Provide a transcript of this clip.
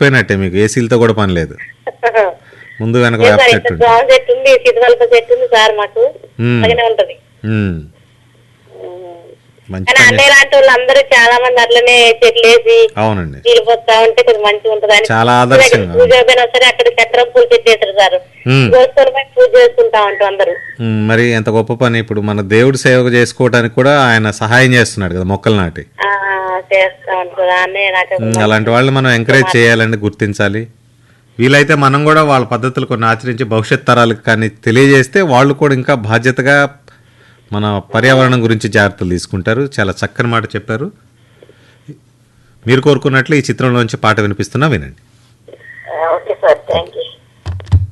దిగిపోయినట్టే మీకు ఏసీలతో కూడా పని లేదు ముందు వెనక లేదు వేప సార్ చెట్టు ఇక్కడ ఉంది. జామ చెట్టు ఉంది సీతవలప చెట్టు ఉంది సార్ మాకు మ్మ్. బాగానే ఉంటది ఉమ్, మ్మ్. మంచి కానీ పని అన్నయ్య లాంటి వాళ్ళు అందరూ చాలా మంది అట్లనే చెట్లు వేసి అవునండి నీళ్ళు పోతా ఉంటే కొంచెం మంచిగా ఉంటది అని చాలా ఆదర్శంగా పూజ పోయినా సరే అక్కడ చక్రం పూలు పెట్టేసారు సార్ మ్మ్. గోసుకొని పోయి పూజ చేసుకుంటా ఉంటాం అందరూ ఉమ్, మరి ఎంత గొప్ప పని ఇప్పుడు మన దేవుడి సేవ చేసుకోవడానికి కూడా ఆయన సహాయం చేస్తున్నాడు కదా మొక్కలు నాటి ఆ, చేస్తా ఉంటారు అన్నయ్య నాకు ఉమ్, అలాంటి వాళ్ళని మనం ఎంకరేజ్ చేయాలండి గుర్తించాలి వీలైతే మనం కూడా వాళ్ళ పద్ధతులు కొన్ని ఆచరించి భవిష్యత్ తరాలకు కానీ తెలియజేస్తే వాళ్ళు కూడా ఇంకా బాధ్యతగా మన పర్యావరణం గురించి జాగ్రత్తలు తీసుకుంటారు చాలా చక్కని మాట చెప్పారు మీరు కోరుకున్నట్లు ఈ చిత్రంలోంచి పాట వినిపిస్తున్నా వినండి ఓకే సార్ థ్యాంక్ యూ